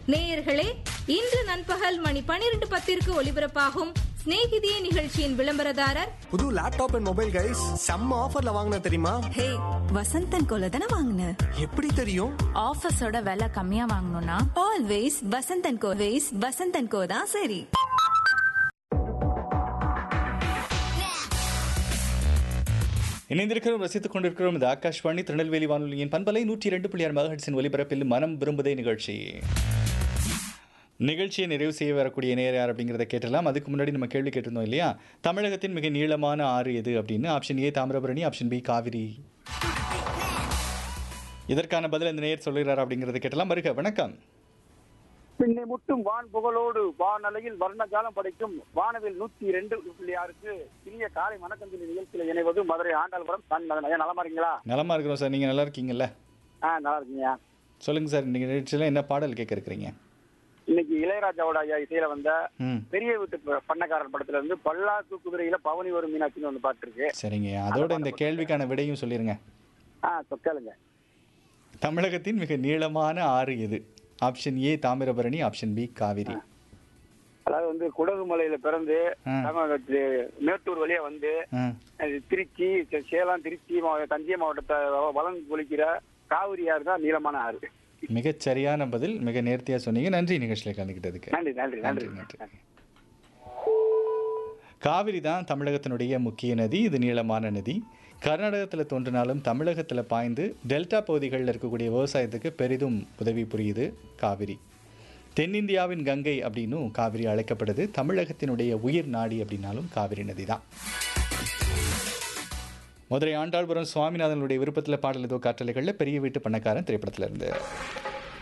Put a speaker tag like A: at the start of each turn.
A: நேயர்களே இன்று நண்பகல் மணி பனிரெண்டு பத்திற்கு ஒலிபரப்பாகும் சிநேகிதியே நிகழ்ச்சியின் விளம்பரதாரர்
B: புது லேப்டாப் அண்ட் மொபைல் கைஸ் செம்ம ஆஃபர்ல வாங்கின தெரியுமா
C: ஹே வசந்தன் கோல தானே வாங்கின
B: எப்படி தெரியும்
D: ஆஃபீஸோட விலை கம்மியா வாங்கணும்னா
C: always Vasanthan co ways Vasanthan co தான் சரி
E: இணைந்திருக்கிறோம் ரசித்துக் கொண்டிருக்கிறோம் இந்த ஆகாஷ்வாணி திருநெல்வேலி வானொலியின் பண்பலை நூற்றி இரண்டு புள்ளி ஆறு மகட்சின் ஒலிபரப்பில் மனம் விரும்புதே நிகழ்ச்சி நிகழ்ச்சியை நிறைவு செய்ய வரக்கூடிய நேர் யார் அப்படிங்கிறத கேட்டலாம் அதுக்கு முன்னாடி நம்ம கேள்வி கேட்டிருந்தோம் இல்லையா தமிழகத்தின் மிக நீளமான ஆறு எது அப்படின்னு option A Thamirabarani option B Kaveri இதற்கான பதில் இந்த நேர் சொல்லுகிறார் அப்படிங்கிறத கேட்டலாம் வருக வணக்கம்
F: பின்னை முட்டும் வான் புகழோடு வானலையில் வர்ணஜாலம் படைக்கும் வானவில் நூத்தி இரண்டு புள்ளி ஆறுக்கு இனிய காலை வணக்கஞ்சலி நிகழ்ச்சியில இணைவது மதுரை ஆண்டாள்புரம் சாமி மதன் ஐயா நலமா இருக்கீங்களா
E: நலமா இருக்கிறோம் சார் நீங்கள் நல்லா இருக்கீங்கல்ல
F: ஆ நல்லா இருக்கீங்க
E: சொல்லுங்கள் சார் இந்த நிகழ்ச்சியில் என்ன பாடல் கேட்க இருக்கிறீங்க
F: இன்னைக்கு இளையராஜாவோட ஐயா இசையில வந்த
E: ம்
F: பெரிய வீட்டு ப- பண்ணக்காரன் படத்துல இருந்து பல்லாக்கு குதிரையில பவனி ஒரு மீனாட்சின்னு ஒண்ணு பாட்டு இருக்கு
E: சரிங்க அதோட இந்த கேள்விக்கான விடையும் சொல்லிடுங்க
F: ஆ சொக்கலுங்க
E: தமிழகத்தின் மிக நீளமான ஆறு எது option A Thamirabarani option B Kaveri
F: அதாவது வந்து குடகு மலையில பிறந்து
E: ஆ.
F: தமிழகத்து மேட்டூர் வழியா வந்து
E: ஆ,
F: அது திருச்சி சே- சேலம் திருச்சி மாவட்ட தஞ்சை மாவட்டத்தை வ- வளம் குளிக்கிற காவிரி ஆறு தான் நீளமான ஆறு
E: மிகச் சரியான பதில் மிக நேர்த்தியாக சொன்னீங்க நன்றி நிகழ்ச்சியில் கலந்துக்கிட்டதுக்கு
F: நன்றி நன்றி நன்றி
E: நன்றி நன்றி காவிரி தான் தமிழகத்தினுடைய முக்கிய நதி இது நீளமான நதி கர்நாடகத்தில் தோன்றினாலும் தமிழகத்தில் பாய்ந்து டெல்டா பகுதிகளில் இருக்கக்கூடிய விவசாயத்துக்கு பெரிதும் உதவி புரியுது காவிரி தென்னிந்தியாவின் கங்கை அப்படின்னும் காவிரி அழைக்கப்படுது தமிழகத்தினுடைய உயிர் நாடி அப்படின்னாலும் காவிரி நதி தான் மதுரை ஆண்டாள்புரம் சுவாமிநாதனுடைய விருப்பத்தில் பாடல் ஏதோ காற்றலைகளில் பெரிய வீட்டு பண்ணக்காரன் திரைப்படத்தில் இருந்து